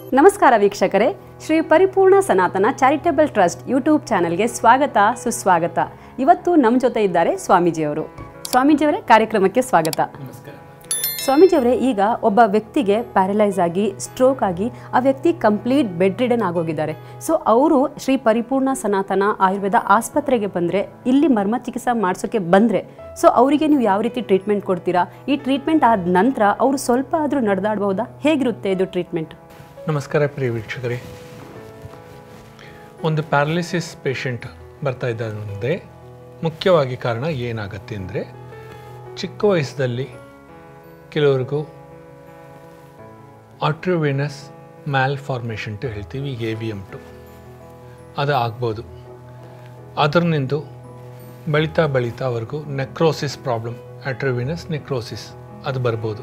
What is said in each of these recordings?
ನಮಸ್ಕಾರ ವೀಕ್ಷಕರೇ ಶ್ರೀ ಪರಿಪೂರ್ಣ ಸನಾತನ ಚಾರಿಟಬಲ್ ಟ್ರಸ್ಟ್ ಯೂಟ್ಯೂಬ್ ಚಾನೆಲ್ಗೆ ಸ್ವಾಗತ ಸುಸ್ವಾಗತ ಇವತ್ತು ನಮ್ಮ ಜೊತೆ ಇದ್ದಾರೆ ಸ್ವಾಮೀಜಿಯವರು ಸ್ವಾಮೀಜಿಯವರೇ ಕಾರ್ಯಕ್ರಮಕ್ಕೆ ಸ್ವಾಗತ ಸ್ವಾಮೀಜಿಯವರೇ ಈಗ ಒಬ್ಬ ವ್ಯಕ್ತಿಗೆ ಪ್ಯಾರಲೈಸ್ ಆಗಿ ಸ್ಟ್ರೋಕ್ ಆಗಿ ಆ ವ್ಯಕ್ತಿ ಕಂಪ್ಲೀಟ್ ಬೆಡ್ ರಿಡನ್ ಆಗೋಗಿದ್ದಾರೆ ಸೊ ಅವರು ಶ್ರೀ ಪರಿಪೂರ್ಣ ಸನಾತನ ಆಯುರ್ವೇದ ಆಸ್ಪತ್ರೆಗೆ ಬಂದರೆ ಇಲ್ಲಿ ಮರ್ಮ ಚಿಕಿತ್ಸೆ ಮಾಡಿಸೋಕ್ಕೆ ಬಂದರೆ ಸೊ ಅವರಿಗೆ ನೀವು ಯಾವ ರೀತಿ ಟ್ರೀಟ್ಮೆಂಟ್ ಕೊಡ್ತೀರಾ ಈ ಟ್ರೀಟ್ಮೆಂಟ್ ಆದ ನಂತರ ಅವರು ಸ್ವಲ್ಪ ಆದರೂ ನಡೆದಾಡ್ಬೋದಾ ಹೇಗಿರುತ್ತೆ ಇದು ಟ್ರೀಟ್ಮೆಂಟ್ ನಮಸ್ಕಾರ ಪ್ರಿಯ ವೀಕ್ಷಕರೇ ಒಂದು ಪ್ಯಾರಲಿಸಿಸ್ ಪೇಷಂಟ್ ಬರ್ತಾ ಇದ್ದಾರೆ ಮುಂದೆ ಮುಖ್ಯವಾಗಿ ಕಾರಣ ಏನಾಗತ್ತೆ ಅಂದರೆ ಚಿಕ್ಕ ವಯಸ್ಸಲ್ಲಿ ಕೆಲವ್ರಿಗೂ ಆಟ್ರೋವೆನಸ್ ಮ್ಯಾಲ್ ಫಾರ್ಮೇಷನ್ ಅಂತ ಹೇಳ್ತೀವಿ ಎ ವಿ ಎಮ್ ಟು ಅದು ಆಗ್ಬೋದು ಅದರಿಂದ ಬೆಳೀತಾ ಬೆಳೀತಾ ಅವ್ರಿಗೂ ನೆಕ್ರೋಸಿಸ್ ಪ್ರಾಬ್ಲಮ್ ಆಟ್ರೋವಿನಸ್ ನೆಕ್ರೋಸಿಸ್ ಅದು ಬರ್ಬೋದು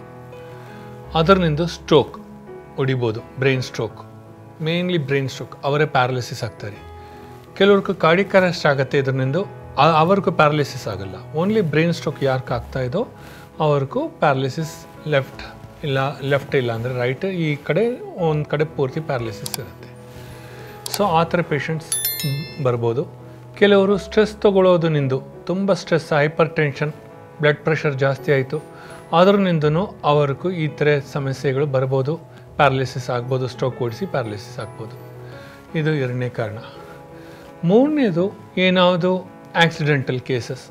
ಅದರಿಂದ ಸ್ಟ್ರೋಕ್ ಹೊಡಿಬೋದು brain stroke mainly brain stroke ಅವರೇ ಪ್ಯಾರಲಿಸಿಸ್ ಆಗ್ತಾರೆ ಕೆಲವ್ರಿಗೆ ಕಾರ್ಡಿಕ್ ಅರೆಸ್ಟ್ ಆಗುತ್ತೆ ಇದರಿಂದ ಅವ್ರಿಗೂ ಪ್ಯಾರಲಿಸಿಸ್ ಆಗಲ್ಲ ಓನ್ಲಿ ಬ್ರೈನ್ ಸ್ಟ್ರೋಕ್ ಯಾರ್ಗೆ ಆಗ್ತಾ ಇದೋ ಅವ್ರಿಗೂ ಪ್ಯಾರಲಿಸಿಸ್ ಲೆಫ್ಟ್ ಇಲ್ಲ ಲೆಫ್ಟ್ ಇಲ್ಲ ಅಂದರೆ ರೈಟ್ ಈ ಕಡೆ ಒಂದು ಕಡೆ ಪೂರ್ತಿ ಪ್ಯಾರಲಿಸಿಸ್ ಇರುತ್ತೆ ಸೊ ಆ ಥರ ಪೇಷಂಟ್ಸ್ ಬರ್ಬೋದು ಕೆಲವರು ಸ್ಟ್ರೆಸ್ ತೊಗೊಳ್ಳೋದನಿಂದ ತುಂಬ stress hypertension blood pressure ಜಾಸ್ತಿ ಆಯಿತು ಅದರಿಂದನೂ ಅವ್ರಿಗೂ ಈ ಥರ ಸಮಸ್ಯೆಗಳು ಬರ್ಬೋದು ಪ್ಯಾರಲಿಸಿಸ್ ಆಗ್ಬೋದು ಸ್ಟ್ರೋಕ್ ಓಡಿಸಿ ಪ್ಯಾರಲಿಸಿಸ್ ಆಗ್ಬೋದು ಇದು ಎರಡನೇ ಕಾರಣ ಮೂರನೇದು ಏನಾವುದು ಆಕ್ಸಿಡೆಂಟಲ್ ಕೇಸಸ್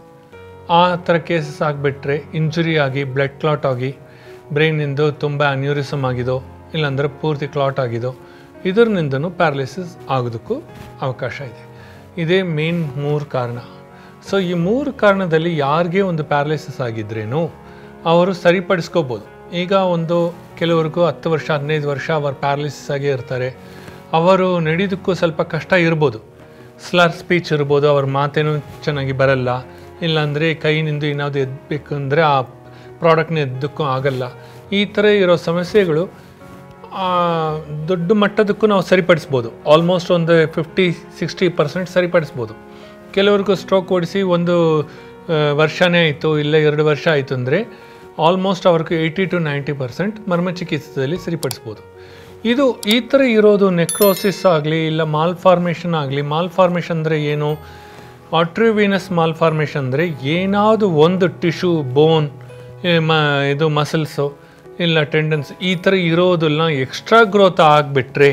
ಆ ಥರ ಕೇಸಸ್ ಆಗಿಬಿಟ್ರೆ ಇಂಜುರಿ ಆಗಿ ಬ್ಲಡ್ ಕ್ಲಾಟ್ ಆಗಿ ಬ್ರೈನಿಂದು ತುಂಬ ಅನ್ಯೂರಿಸಮ್ ಆಗಿದೋ ಇಲ್ಲಾಂದರೆ ಪೂರ್ತಿ ಕ್ಲಾಟ್ ಆಗಿದೋ ಇದರಿಂದನೂ ಪ್ಯಾರಲಿಸಿಸ್ ಆಗೋದಕ್ಕೂ ಅವಕಾಶ ಇದೆ ಇದೇ ಮೇನ್ ಮೂರು ಕಾರಣ ಸೊ ಈ ಮೂರು ಕಾರಣದಲ್ಲಿ ಯಾರಿಗೆ ಒಂದು ಪ್ಯಾರಲಿಸಿಸ್ ಆಗಿದ್ರೇನು ಅವರು ಸರಿಪಡಿಸ್ಕೋಬೋದು ಈಗ ಒಂದು ಕೆಲವ್ರಿಗೂ ಹತ್ತು ವರ್ಷ ಹದಿನೈದು ವರ್ಷ ಅವರು ಪ್ಯಾರಲಿಸಿಸ್ ಆಗೇ ಇರ್ತಾರೆ ಅವರು ನಡೆಯೋದಕ್ಕೂ ಸ್ವಲ್ಪ ಕಷ್ಟ ಇರ್ಬೋದು ಸ್ಲರ್ ಸ್ಪೀಚ್ ಇರ್ಬೋದು ಅವ್ರ ಮಾತೇನೂ ಚೆನ್ನಾಗಿ ಬರಲ್ಲ ಇಲ್ಲಾಂದರೆ ಕೈನಿಂದ ಏನಾದರೂ ಎದ್ದಬೇಕು ಅಂದರೆ ಆ ಪ್ರಾಡಕ್ಟ್ನ ಎದ್ದಕ್ಕೂ ಆಗಲ್ಲ ಈ ಥರ ಇರೋ ಸಮಸ್ಯೆಗಳು ಆ, ದೊಡ್ಡ ಮಟ್ಟದಕ್ಕೂ ನಾವು ಸರಿಪಡಿಸ್ಬೋದು ಆಲ್ಮೋಸ್ಟ್ ಒಂದು ಫಿಫ್ಟಿ ಸಿಕ್ಸ್ಟಿ ಪರ್ಸೆಂಟ್ ಸರಿಪಡಿಸ್ಬೋದು ಕೆಲವ್ರಿಗೂ ಸ್ಟ್ರೋಕ್ ಓಡಿಸಿ ಒಂದು ಆ, ವರ್ಷನೇ ಆಯಿತು ಇಲ್ಲ ಎರಡು ವರ್ಷ ಆಯಿತು ಅಂದರೆ ಆಲ್ಮೋಸ್ಟ್ ಅವ್ರಿಗೆ ಏಯ್ಟಿ ಟು ನೈಂಟಿ ಪರ್ಸೆಂಟ್ ಮರ್ಮ ಚಿಕಿತ್ಸೆಯಲ್ಲಿ ಸರಿಪಡಿಸ್ಬೋದು ಇದು ಈ ಥರ ಇರೋದು ನೆಕ್ರೋಸಿಸ್ ಆಗಲಿ ಇಲ್ಲ ಮಾಲ್ ಫಾರ್ಮೇಷನ್ ಆಗಲಿ ಮಾಲ್ ಫಾರ್ಮೇಷನ್ ಅಂದರೆ ಏನು ಆಟ್ರಿವೀನಸ್ ಮಾಲ್ ಫಾರ್ಮೇಷನ್ ಅಂದರೆ ಏನಾವುದು ಒಂದು ಟಿಶ್ಯೂ ಬೋನ್ ಮ ಇದು ಮಸಲ್ಸು ಇಲ್ಲ ಟೆಂಡನ್ಸ್ ಈ ಥರ ಇರೋದನ್ನ ಎಕ್ಸ್ಟ್ರಾ ಗ್ರೋತ್ ಆಗಿಬಿಟ್ರೆ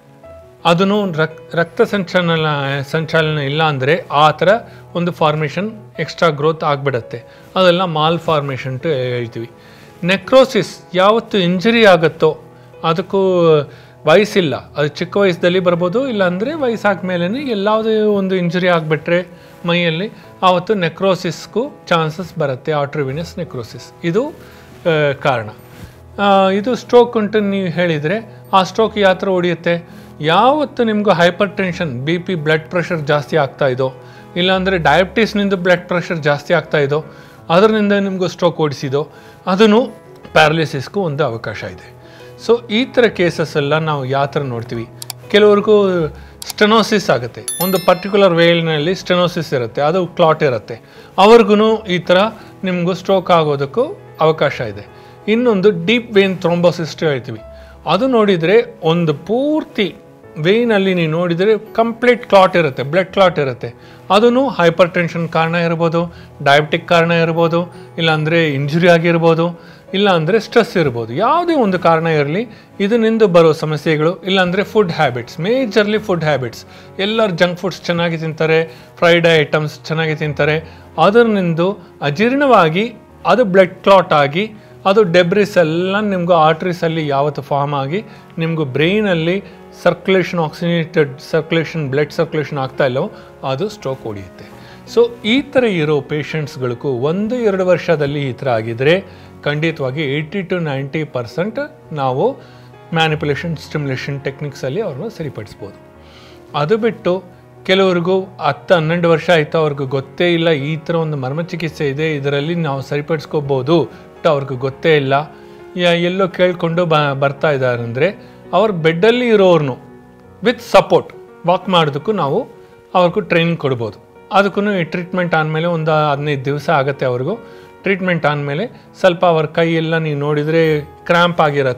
ಅದನ್ನು ರಕ್ ರಕ್ತ ಸಂಚಾಲನ ಸಂಚಾಲನ ಇಲ್ಲ ಅಂದರೆ ಆ ಥರ ಒಂದು ಫಾರ್ಮೇಷನ್ ಎಕ್ಸ್ಟ್ರಾ ಗ್ರೋತ್ ಆಗಿಬಿಡತ್ತೆ ಅದೆಲ್ಲ ಮಾಲ್ ಫಾರ್ಮೇಷನ್ ಅಂತ ಹೇಳ್ತೀವಿ ನೆಕ್ರೋಸಿಸ್ ಯಾವತ್ತು ಇಂಜರಿ ಆಗುತ್ತೋ ಅದಕ್ಕೂ ವಯಸ್ಸಿಲ್ಲ ಅದು ಚಿಕ್ಕ ವಯಸ್ಸಲ್ಲಿ ಬರ್ಬೋದು ಇಲ್ಲಾಂದರೆ ವಯಸ್ಸಾದ್ಮೇಲೆ ಎಲ್ಲಾವುದೇ ಒಂದು ಇಂಜುರಿ ಆಗಿಬಿಟ್ರೆ ಮೈಯಲ್ಲಿ ಆವತ್ತು ನೆಕ್ರೋಸಿಸ್ಗೂ ಚಾನ್ಸಸ್ ಬರುತ್ತೆ ಆಟ್ರಿವಿನಸ್ ನೆಕ್ರೋಸಿಸ್ ಇದು ಆ, ಕಾರಣ ಆ, ಇದು ಸ್ಟ್ರೋಕ್ ಉಂಟು ನೀವು ಹೇಳಿದರೆ ಆ ಸ್ಟ್ರೋಕ್ ಯಾವ ಥರ ಹೊಡೆಯುತ್ತೆ ಯಾವತ್ತು ನಿಮಗೂ hypertension B P blood pressure ಜಾಸ್ತಿ ಆಗ್ತಾ ಇದೋ ಇಲ್ಲಾಂದರೆ ಡಯಾಬಿಟೀಸ್ನಿಂದ ಬ್ಲಡ್ ಪ್ರೆಷರ್ ಜಾಸ್ತಿ ಆಗ್ತಾ ಇದೋ ಅದರಿಂದ ನಿಮಗೂ ಸ್ಟ್ರೋಕ್ ಓಡಿಸಿದೋ ಅದನ್ನು ಪ್ಯಾರಲಿಸಿಸ್ಗೂ ಒಂದು ಅವಕಾಶ ಇದೆ ಸೊ ಈ ಥರ ಕೇಸಸ್ ಎಲ್ಲ ನಾವು ಯಾವ ಥರ ನೋಡ್ತೀವಿ ಕೆಲವ್ರಿಗೂ ಸ್ಟೆನೋಸಿಸ್ ಆಗುತ್ತೆ ಒಂದು ಪರ್ಟಿಕ್ಯುಲರ್ ವೇಲ್ನಲ್ಲಿ ಸ್ಟೆನೋಸಿಸ್ ಇರುತ್ತೆ ಅದು ಕ್ಲಾಟ್ ಇರುತ್ತೆ ಅವ್ರಿಗೂ ಈ ಥರ ನಿಮಗೂ ಸ್ಟ್ರೋಕ್ ಆಗೋದಕ್ಕೂ ಅವಕಾಶ ಇದೆ ಇನ್ನೊಂದು ಡೀಪ್ ವೇನ್ ಥ್ರೋಂಬೋಸಿಸ್ ಹೇಳ್ತೀವಿ ಅದು ನೋಡಿದರೆ ಒಂದು ಪೂರ್ತಿ ವೇನಲ್ಲಿ ನೀವು ನೋಡಿದರೆ ಕಂಪ್ಲೀಟ್ ಕ್ಲಾಟ್ ಇರುತ್ತೆ ಬ್ಲಡ್ ಕ್ಲಾಟ್ ಇರುತ್ತೆ ಅದೂ ಹೈಪರ್ ಟೆನ್ಷನ್ ಕಾರಣ ಇರ್ಬೋದು ಡಯಾಬಿಟಿಕ್ ಕಾರಣ ಇರ್ಬೋದು ಇಲ್ಲಾಂದರೆ ಇಂಜುರಿ ಆಗಿರ್ಬೋದು ಇಲ್ಲ ಅಂದರೆ ಸ್ಟ್ರೆಸ್ ಇರ್ಬೋದು ಯಾವುದೇ ಒಂದು ಕಾರಣ ಇರಲಿ ಇದರಿಂದ ಬರೋ ಸಮಸ್ಯೆಗಳು ಇಲ್ಲಾಂದರೆ ಫುಡ್ ಹ್ಯಾಬಿಟ್ಸ್ ಮೇಜರ್ಲಿ ಫುಡ್ ಹ್ಯಾಬಿಟ್ಸ್ ಎಲ್ಲರೂ ಜಂಕ್ ಫುಡ್ಸ್ ಚೆನ್ನಾಗಿ ತಿಂತಾರೆ ಫ್ರೈಡ್ ಐಟಮ್ಸ್ ಚೆನ್ನಾಗಿ ತಿಂತಾರೆ ಅದರಿಂದ ಅಜೀರ್ಣವಾಗಿ ಅದು ಬ್ಲಡ್ ಕ್ಲಾಟ್ ಆಗಿ ಅದು ಡೆಬ್ರಿಸ್ ಎಲ್ಲ ನಿಮಗೂ ಆರ್ಟ್ರೀಸಲ್ಲಿ ಯಾವತ್ತು ಫಾರ್ಮ್ ಆಗಿ ನಿಮಗೂ ಬ್ರೈನಲ್ಲಿ circulation oxygenated circulation blood circulation ಆಗ್ತಾ ಇಲ್ಲವೋ ಅದು ಸ್ಟ್ರೋಕ್ ಹೊಡೆಯುತ್ತೆ ಸೊ ಈ ಥರ ಇರೋ ಪೇಷಂಟ್ಸ್ಗಳಿಗೂ ಒಂದು ಎರಡು ವರ್ಷದಲ್ಲಿ ಈ ಥರ ಆಗಿದರೆ ಖಂಡಿತವಾಗಿ ಏಯ್ಟಿ ಟು ನೈಂಟಿ ಪರ್ಸೆಂಟ್ ನಾವು ಮ್ಯಾನಿಪುಲೇಷನ್ ಸ್ಟಿಮ್ಯುಲೇಷನ್ ಟೆಕ್ನಿಕ್ಸಲ್ಲಿ ಅವ್ರನ್ನ ಸರಿಪಡಿಸ್ಬೋದು ಅದು ಬಿಟ್ಟು ಕೆಲವ್ರಿಗೂ ಹತ್ತು ಹನ್ನೆಂಡು ವರ್ಷ ಆಯಿತು ಅವ್ರಿಗೆ ಗೊತ್ತೇ ಇಲ್ಲ ಈ ಥರ ಒಂದು ಮರ್ಮ ಚಿಕಿತ್ಸೆ ಇದೆ ಇದರಲ್ಲಿ ನಾವು ಸರಿಪಡಿಸ್ಕೋಬೋದು ಅಂತ ಅವ್ರಿಗೆ ಗೊತ್ತೇ ಇಲ್ಲ ಯಾ- ಎಲ್ಲೋ ಕೇಳಿಕೊಂಡು ಬ ಬರ್ತಾ ಇದ್ದಾರೆ ಅಂದರೆ ಅವ್ರ ಬೆಡ್ಡಲ್ಲಿ ಇರೋರ್ನು ವಿತ್ ಸಪೋರ್ಟ್ ವಾಕ್ ಮಾಡೋದಕ್ಕೂ ನಾವು ಅವ್ರಿಗೂ ಟ್ರೈನಿಂಗ್ ಕೊಡ್ಬೋದು ಅದಕ್ಕೂ ಈ ಟ್ರೀಟ್ಮೆಂಟ್ ಆದಮೇಲೆ ಒಂದು ಹದಿನೈದು ದಿವಸ ಆಗುತ್ತೆ ಅವ್ರಿಗೂ ಟ್ರೀಟ್ಮೆಂಟ್ ಆದಮೇಲೆ ಸ್ವಲ್ಪ ಅವ್ರ ಕೈ ಎಲ್ಲ ನೀವು ನೋಡಿದರೆ ಕ್ರ್ಯಾಂಪ್ ಆಗಿರುತ್ತೆ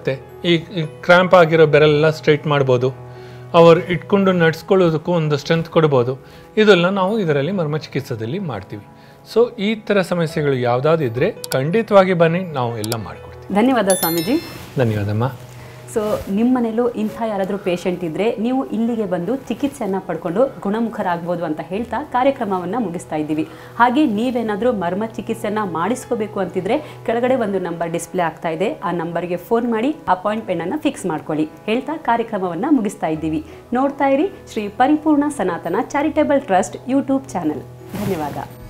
ಈ ಕ್ರ್ಯಾಂಪ್ ಆಗಿರೋ ಬೆರಳೆಲ್ಲ ಸ್ಟ್ರೈಟ್ ಮಾಡ್ಬೋದು ಅವರು ಇಟ್ಕೊಂಡು ನಡ್ಸ್ಕೊಳ್ಳೋದಕ್ಕೂ ಒಂದು ಸ್ಟ್ರೆಂತ್ ಕೊಡ್ಬೋದು ಇದೆಲ್ಲ ನಾವು ಇದರಲ್ಲಿ ಮರ್ಮ ಚಿಕಿತ್ಸದಲ್ಲಿ ಮಾಡ್ತೀವಿ ಸೊ ಈ ಥರ ಸಮಸ್ಯೆಗಳು ಯಾವುದಾದ್ರು ಇದ್ದರೆ ಖಂಡಿತವಾಗಿ ಬನ್ನಿ ನಾವು ಎಲ್ಲ ಮಾಡಿಕೊಡ್ತೀವಿ ಧನ್ಯವಾದ ಸ್ವಾಮೀಜಿ ಧನ್ಯವಾದಮ್ಮ ಸೊ ನಿಮ್ಮ ಮನೇಲೂ ಇಂಥ ಯಾರಾದರೂ ಪೇಷಂಟ್ ಇದ್ದರೆ ನೀವು ಇಲ್ಲಿಗೆ ಬಂದು ಚಿಕಿತ್ಸೆಯನ್ನು ಪಡ್ಕೊಂಡು ಗುಣಮುಖರಾಗ್ಬೋದು ಅಂತ ಹೇಳ್ತಾ ಕಾರ್ಯಕ್ರಮವನ್ನು ಮುಗಿಸ್ತಾ ಇದ್ದೀವಿ ಹಾಗೆ ನೀವೇನಾದರೂ ಮರ್ಮ ಚಿಕಿತ್ಸೆಯನ್ನು ಮಾಡಿಸ್ಕೋಬೇಕು ಅಂತಿದ್ರೆ ಕೆಳಗಡೆ ಒಂದು ನಂಬರ್ ಡಿಸ್ಪ್ಲೇ ಆಗ್ತಾ ಇದೆ ಆ ನಂಬರ್ಗೆ ಫೋನ್ ಮಾಡಿ ಅಪಾಯಿಂಟ್ಮೆಂಟನ್ನು ಫಿಕ್ಸ್ ಮಾಡ್ಕೊಳ್ಳಿ ಹೇಳ್ತಾ ಕಾರ್ಯಕ್ರಮವನ್ನು ಮುಗಿಸ್ತಾ ಇದ್ದೀವಿ ನೋಡ್ತಾ ಇರಿ ಶ್ರೀ ಪರಿಪೂರ್ಣ ಸನಾತನ ಚಾರಿಟೇಬಲ್ ಟ್ರಸ್ಟ್ ಯೂಟ್ಯೂಬ್ ಚಾನಲ್ ಧನ್ಯವಾದ